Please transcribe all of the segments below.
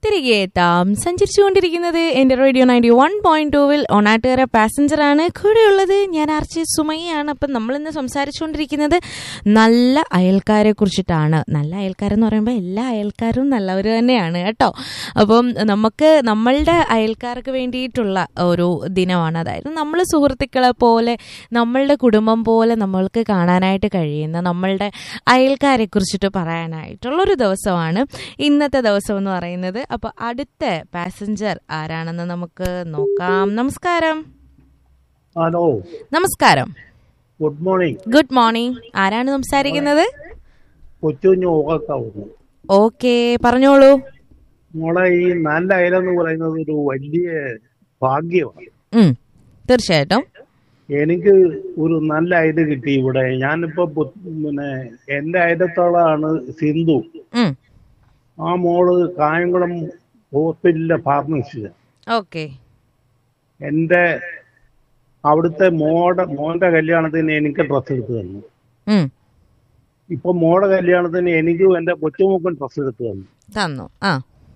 തിരികെ എത്താം സഞ്ചരിച്ചുകൊണ്ടിരിക്കുന്നത് എന്റെ റേഡിയോ നയൻറ്റി വൺ പോയിന്റ് ടൂവിൽ ഒണാട്ടുകര പാസഞ്ചർ ആണ് കൂടെയുള്ളത് ഞാൻ ആർച്ചി സുമയ്യാണ് അപ്പം നമ്മൾ ഇന്ന് സംസാരിച്ചുകൊണ്ടിരിക്കുന്നത് നല്ല അയൽക്കാരെ കുറിച്ചിട്ടാണ് നല്ല അയൽക്കാരെന്ന് പറയുമ്പോൾ എല്ലാ അയൽക്കാരും നല്ലവർ തന്നെയാണ് കേട്ടോ അപ്പം നമുക്ക് നമ്മളുടെ അയൽക്കാർക്ക് വേണ്ടിയിട്ടുള്ള ഒരു ദിനമാണ് അതായത് നമ്മൾ സുഹൃത്തുക്കളെ പോലെ നമ്മളുടെ കുടുംബം പോലെ നമ്മൾക്ക് കാണാനായിട്ട് കഴിയുന്ന നമ്മളുടെ അയൽക്കാരെ കുറിച്ചിട്ട് പറയാനായിട്ടുള്ളൊരു ദിവസമാണ് ഇന്നത്തെ ദിവസം എന്ന് പറയുന്നത് അപ്പോൾ അടുത്ത പാസഞ്ചർ ആരാണെന്ന് നമുക്ക് നോക്കാം നമസ്കാരം ഹലോ നമസ്കാരം ഗുഡ് മോർണിംഗ് ഗുഡ് മോർണിംഗ് ആരാണ് സംസാരിക്കുന്നത് കൊച്ചുകുഞ്ഞു ഓക്കാവുന്നു ഓക്കെ പറഞ്ഞോളൂ മോളെ ഈ നല്ല അയലെന്ന് പറയുന്നത് ഒരു വലിയ ഭാഗ്യമാണ് ഉം, തീർച്ചയായിട്ടും എനിക്ക് ഒരു നല്ല അയല് കിട്ടി ഇവിടെ ഞാനിപ്പോ പു- പിന്നെ എന്റെ അയലത്തോളാണ് സിന്ധു ഉം, ആ മോള് കായംകുളം ഹോസ്പിറ്റലിലെ ഫാർമസിസ്റ്റ് ഓക്കെ എന്റെ അവിടുത്തെ മോടെ മോന്റെ കല്യാണത്തിന് എനിക്ക് ഡ്രസ്സ് എടുത്തു തന്നു ഉം, ഇപ്പൊ മോടെ കല്യാണത്തിന് എനിക്കും എന്റെ കൊച്ചുമോക്കും ഡ്രസ്സ് എടുത്തു തന്നു തന്നു ആ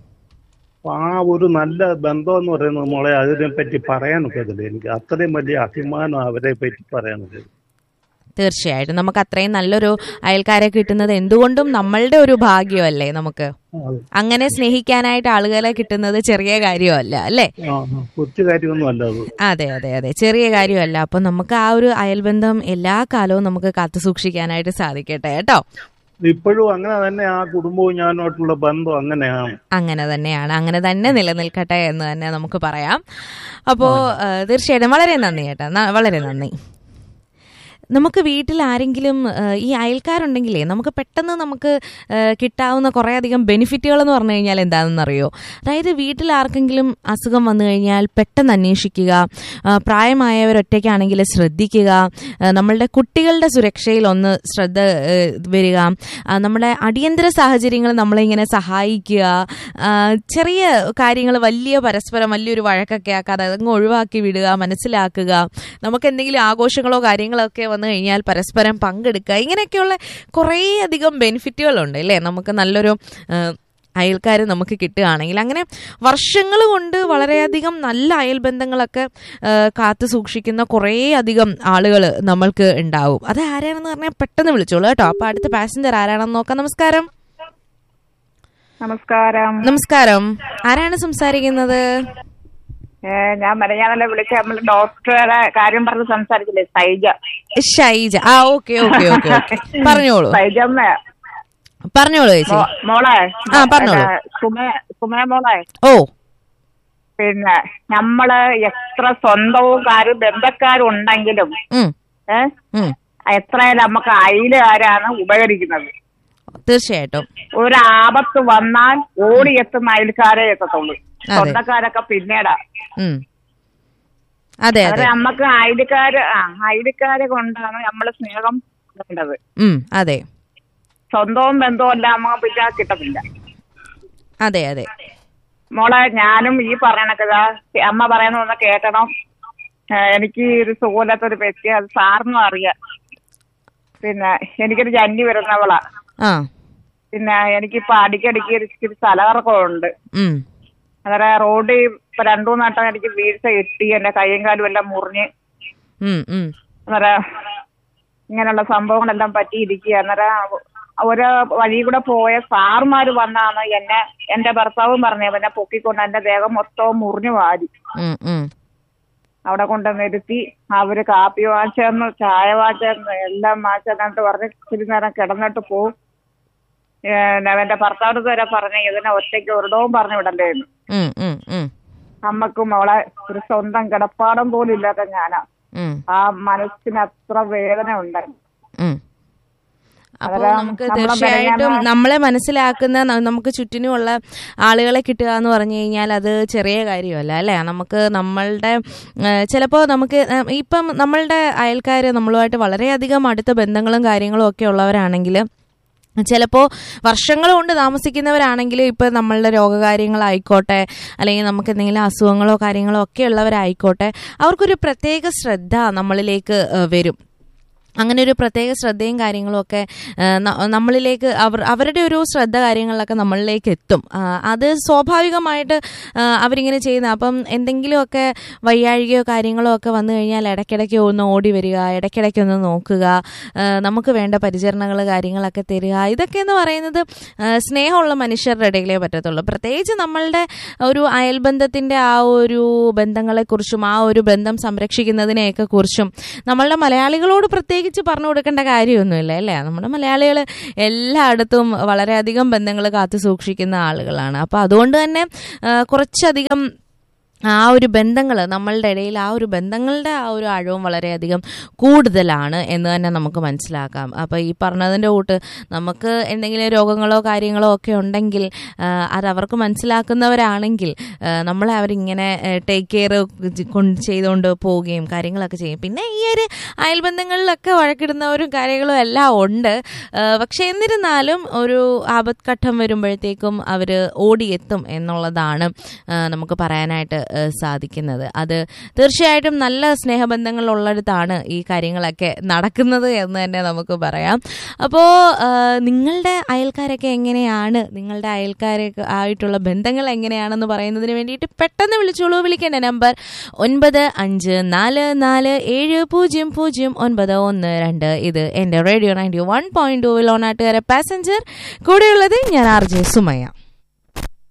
അപ്പൊ ആ ഒരു നല്ല ബന്ധം എന്ന് പറയുന്നത് മോളെ അതിനെ പറ്റി പറയാനൊക്കത്തില്ല എനിക്ക് അത്രയും വലിയ അഭിമാനം അവരെ പറ്റി പറയാനൊക്കെ തീർച്ചയായിട്ടും നമുക്ക് അത്രയും നല്ലൊരു അയൽക്കാരെ കിട്ടുന്നത് എന്തുകൊണ്ടും നമ്മളുടെ ഒരു ഭാഗ്യമല്ലേ നമുക്ക് അങ്ങനെ സ്നേഹിക്കാനായിട്ട് ആളുകളെ കിട്ടുന്നത് ചെറിയ കാര്യമല്ല അല്ലേ കൊച്ചു കാര്യമൊന്നും അല്ല അത് അതെ അതെ അതെ ചെറിയ കാര്യമല്ല അപ്പൊ നമുക്ക് ആ ഒരു അയൽബന്ധം എല്ലാ കാലവും നമുക്ക് കാത്തു സൂക്ഷിക്കാനായിട്ട് സാധിക്കട്ടെ കേട്ടോ ഇപ്പോഴും അങ്ങനെ തന്നെ ആ കുടുംബവും ഞാനുമായിട്ടുള്ള ബന്ധം അങ്ങനെയാണ് അങ്ങനെ തന്നെയാണ് അങ്ങനെ തന്നെ നിലനിൽക്കട്ടെ എന്ന് തന്നെ നമുക്ക് പറയാം അപ്പോ ഏഹ്, തീർച്ചയായിട്ടും വളരെ നന്ദി ചേട്ടാ ന- വളരെ നന്ദി നമുക്ക് വീട്ടിൽ ആരെങ്കിലും ഏഹ്, ഈ അയൽക്കാരുണ്ടെങ്കിലേ നമുക്ക് പെട്ടെന്ന് നമുക്ക് ഏഹ്, കിട്ടാവുന്ന കുറേയധികം ബെനിഫിറ്റുകൾ എന്ന് പറഞ്ഞു കഴിഞ്ഞാൽ എന്താണെന്ന് അറിയോ അതായത് വീട്ടിൽ ആർക്കെങ്കിലും അസുഖം വന്നു കഴിഞ്ഞാൽ പെട്ടെന്ന് അന്വേഷിക്കുക ആ, പ്രായമായവർ ഒറ്റയ്ക്കാണെങ്കിൽ ശ്രദ്ധിക്കുക ആ, നമ്മളുടെ കുട്ടികളുടെ സുരക്ഷയിൽ ഒന്ന് ശ്രദ്ധ ഏഹ്, വരിക ആ, നമ്മുടെ അടിയന്തര സാഹചര്യങ്ങൾ നമ്മളിങ്ങനെ സഹായിക്കുക ആ, ചെറിയ കാര്യങ്ങൾ വലിയ പരസ്പരം വലിയൊരു വഴക്കൊക്കെ ആക്കാതെ അതങ്ങ് ഒഴിവാക്കി വിടുക മനസ്സിലാക്കുക നമുക്ക് എന്തെങ്കിലും ആഘോഷങ്ങളോ കാര്യങ്ങളോ ഒക്കെ വന്നു കഴിഞ്ഞാൽ പരസ്പരം പങ്കെടുക്കുക ഇങ്ങനെയൊക്കെയുള്ള കുറേയധികം ബെനിഫിറ്റുകളുണ്ട് അല്ലേ നമുക്ക് നല്ലൊരു അയൽക്കാർ നമുക്ക് കിട്ടുകയാണെങ്കിൽ അങ്ങനെ വർഷങ്ങൾ കൊണ്ട് വളരെയധികം നല്ല അയൽബന്ധങ്ങളൊക്കെ ആ, കാത്തു സൂക്ഷിക്കുന്ന കുറേ അധികം ആളുകൾ നമ്മൾക്ക് ഉണ്ടാവും അത് ആരാണെന്ന് പറഞ്ഞാൽ പെട്ടെന്ന് വിളിച്ചോളൂ കേട്ടോ അപ്പൊ അടുത്ത പാസഞ്ചർ ആരാണെന്ന് നോക്കാം നമസ്കാരം നമസ്കാരം നമസ്കാരം ആരാണ് സംസാരിക്കുന്നത് ഏ, ഞാൻ മെനഞ്ഞാന്നല്ലേ വിളിച്ച നമ്മൾ ഡോക്ടറുടെ കാര്യം പറഞ്ഞ് സംസാരിച്ചില്ലേ സൈജ ഷൈജ ആ ഓക്കെ ഓക്കെ ഓക്കെ ഓക്കെ പറഞ്ഞോളൂ സൈജമ്മ പറഞ്ഞോളൂ ചേച്ചി മോ- മോളെ ആ, പറഞ്ഞോളൂ. ഏ, സുമേ സുമേ മോളെ ഓ പിന്നെ നമ്മള് എത്ര സ്വന്തവും കാരും ബന്ധക്കാരും ഉണ്ടെങ്കിലും ഉം ഏ ഉം എത്രയായാലും നമുക്ക് അയലുകാരാണ് ഉപകരിക്കുന്നത് തീർച്ചയായിട്ടും ഒരു ആപത്ത് വന്നാൽ ഓടിയെത്തുന്ന അയൽക്കാരെ എത്തത്തുള്ളൂ അതെ. സ്വന്തക്കാരൊക്കെ പിന്നീടാ ഉം അതെ അത് അതെ നമുക്ക് അയൽക്കാര് ആ അയൽക്കാരെ കൊണ്ടാണ് നമ്മള് സ്നേഹം വേണ്ടത് ഉം അതെ സ്വന്തവും ബന്ധവും എല്ലാം നമുക്ക് പിന്നെ കിട്ടത്തില്ല അതെ അതെ മോളെ ഞാനും ഈ പറയണക്കതാ അമ്മ പറയുന്ന ഒന്ന് കേട്ടണം ഏ, എനിക്ക് ഒരു സുഖമില്ലാത്ത ഒരു വ്യക്തി അത് സാറിനും അറിയാം പിന്നെ എനിക്കൊരു ജന്നി വരുന്നവളാ ആ പിന്നെ എനിക്കിപ്പോ അടിക്കടിക്ക് ഒരു ഇച്ചിരി തലകറക്കമുണ്ട് ഉം അന്നേരം റോഡിൽ ഇപ്പൊ രണ്ടു മൂന്ന് വട്ടം എനിക്ക് വീഴ്ച കിട്ടി എന്റെ കൈയും കാലും എല്ലാം മുറിഞ്ഞ് ഉം ഉം അന്നേരം ഇങ്ങനെയുള്ള സംഭവങ്ങളെല്ലാം പറ്റിയിരിക്കുക അന്നേരം ഒരു വഴി കൂടെ പോയ സാറുമാര് വന്നാണ് എന്നെ എന്റെ ഭർത്താവും പറഞ്ഞു എന്നെ പൊക്കിക്കൊണ്ട് എന്റെ ദേഹം മൊത്തവും മുറിഞ്ഞു വാരി ഉം ഉം അവിടെ കൊണ്ട് നിർത്തി അവര് കാപ്പി വാങ്ങിച്ചെന്ന് ചായ വാങ്ങിച്ചെന്ന് എല്ലാം വാങ്ങിച്ചെന്നിട്ട് പറഞ്ഞ് ഇച്ചിരി നേരം കിടന്നിട്ട് പോവും ഏഹ് എന്റെ ഭർത്താവിന് വരെ പറഞ്ഞ ഇതിനെ ഒറ്റയ്ക്ക് ഒരിടവും പറഞ്ഞു വിടണ്ടേന്ന് ഉം ഉം ഉം അമ്മക്കും അവളെ ഒരു സ്വന്തം കിടപ്പാടം പോലും ഇല്ലാത്ത ഞാനാ ഉം ആ മനസ്സിന് അത്ര വേദന ഉണ്ടായി ഉം. അപ്പോൾ അതെല്ലാം നമുക്ക് നമ്മളെ തീർച്ചയായിട്ടും മെനഞ്ഞാന്ന് നമ്മളെ മനസ്സിലാക്കുന്ന ന- നമുക്ക് ചുറ്റിനുമുള്ള ആളുകളെ കിട്ടുക എന്ന് പറഞ്ഞു കഴിഞ്ഞാൽ അത് ചെറിയ കാര്യമല്ല അല്ലേ നമുക്ക് നമ്മളുടെ ചിലപ്പോൾ നമുക്ക് ഏഹ്, ഇപ്പം നമ്മളുടെ അയൽക്കാർ നമ്മളുമായിട്ട് വളരെയധികം അടുത്ത ബന്ധങ്ങളും കാര്യങ്ങളും ഒക്കെ ഉള്ളവരാണെങ്കിൽ ചിലപ്പോൾ വർഷങ്ങൾ കൊണ്ട് താമസിക്കുന്നവരാണെങ്കിൽ ഇപ്പോൾ നമ്മളുടെ രോഗകാര്യങ്ങളായിക്കോട്ടെ അല്ലെങ്കിൽ നമുക്ക് എന്തെങ്കിലും അസുഖങ്ങളോ കാര്യങ്ങളോ ഒക്കെ ഉള്ളവരായിക്കോട്ടെ അവർക്കൊരു പ്രത്യേക ശ്രദ്ധ നമ്മളിലേക്ക് ഏഹ്, വരും അങ്ങനെ ഒരു പ്രത്യേക ശ്രദ്ധയും കാര്യങ്ങളും ഒക്കെ ആ, ന- നമ്മളിലേക്ക് അവർ അവരുടെ ഒരു ശ്രദ്ധ കാര്യങ്ങളിലൊക്കെ നമ്മളിലേക്ക് എത്തും ആ, അത് സ്വാഭാവികമായിട്ട് ആ, അവരിങ്ങനെ ചെയ്യുന്ന അപ്പം എന്തെങ്കിലുമൊക്കെ വയ്യാഴികയോ കാര്യങ്ങളോ ഒക്കെ വന്നു കഴിഞ്ഞാൽ ഇടയ്ക്കിടയ്ക്ക് ഒന്ന് ഓടി വരിക ഇടയ്ക്കിടയ്ക്ക് ഒന്ന് നോക്കുക ആ, നമുക്ക് വേണ്ട പരിചരണങ്ങൾ കാര്യങ്ങളൊക്കെ തരിക ഇതൊക്കെ എന്ന് പറയുന്നത് ആ, സ്നേഹമുള്ള മനുഷ്യരുടെ ഇടയിലേ പറ്റത്തുള്ളൂ പ്രത്യേകിച്ച് നമ്മളുടെ ഒരു അയൽബന്ധത്തിൻ്റെ ആ ഒരു ബന്ധങ്ങളെക്കുറിച്ചും ആ ഒരു ബന്ധം സംരക്ഷിക്കുന്നതിനെയൊക്കെ കുറിച്ചും നമ്മളുടെ മലയാളികളോട് പ്രത്യേകിച്ച് പറഞ്ഞു കൊടുക്കേണ്ട കാര്യമൊന്നുമില്ല അല്ലേ നമ്മുടെ മലയാളികൾ എല്ലായിടത്തും വളരെയധികം ബന്ധങ്ങൾ കാത്തു സൂക്ഷിക്കുന്ന ആളുകളാണ് അപ്പോൾ അതുകൊണ്ട് തന്നെ ആ, കുറച്ചധികം ആ ഒരു ബന്ധങ്ങൾ നമ്മളുടെ ഇടയിൽ ആ ഒരു ബന്ധങ്ങളുടെ ആ ഒരു ആഴവും വളരെയധികം കൂടുതലാണ് എന്ന് തന്നെ നമുക്ക് മനസ്സിലാക്കാം അപ്പോൾ ഈ പറഞ്ഞതിൻ്റെ കൂട്ട് നമുക്ക് എന്തെങ്കിലും രോഗങ്ങളോ കാര്യങ്ങളോ ഒക്കെ ഉണ്ടെങ്കിൽ ആ, അത് അവർക്ക് മനസ്സിലാക്കുന്നവരാണെങ്കിൽ ആ, നമ്മളെ അവരിങ്ങനെ ടേക്ക് കെയർ കൊണ്ട് ചെയ്തുകൊണ്ട് പോവുകയും കാര്യങ്ങളൊക്കെ ചെയ്യും പിന്നെ ഈ ഒരു അയൽബന്ധങ്ങളിലൊക്കെ വഴക്കിടുന്നവരും കാര്യങ്ങളും എല്ലാം ഉണ്ട് ആ, പക്ഷേ എന്നിരുന്നാലും ഒരു ആപത്ഘട്ടം വരുമ്പോഴത്തേക്കും അവർ ഓടിയെത്തും എന്നുള്ളതാണ് ആ, നമുക്ക് പറയാനായിട്ട് ആ, സാധിക്കുന്നത് അത് തീർച്ചയായിട്ടും നല്ല സ്നേഹബന്ധങ്ങൾ ഉള്ളിടത്താണ് ഈ കാര്യങ്ങളൊക്കെ നടക്കുന്നത് എന്ന് തന്നെ നമുക്ക് പറയാം അപ്പോൾ നിങ്ങളുടെ അയൽക്കാരൊക്കെ എങ്ങനെയാണ് നിങ്ങളുടെ അയൽക്കാരൊക്കെ ആയിട്ടുള്ള ബന്ധങ്ങൾ എങ്ങനെയാണെന്ന് പറയുന്നതിന് വേണ്ടിയിട്ട് പെട്ടെന്ന് വിളിച്ചോളൂ വിളിക്കേണ്ട നമ്പർ ഒൻപത് അഞ്ച് നാല് നാല് ഏഴ് പൂജ്യം പൂജ്യം ഒൻപത് ഒന്ന് രണ്ട് ഇത് എൻ്റെ റേഡിയോ നയൻറ്റി വൺ പോയിന്റ് ടൂവിൽ ഓണാട്ടുകാരെ പാസഞ്ചർ കൂടെയുള്ളത് ഞാൻ ആർ ജെ സുമയ്യ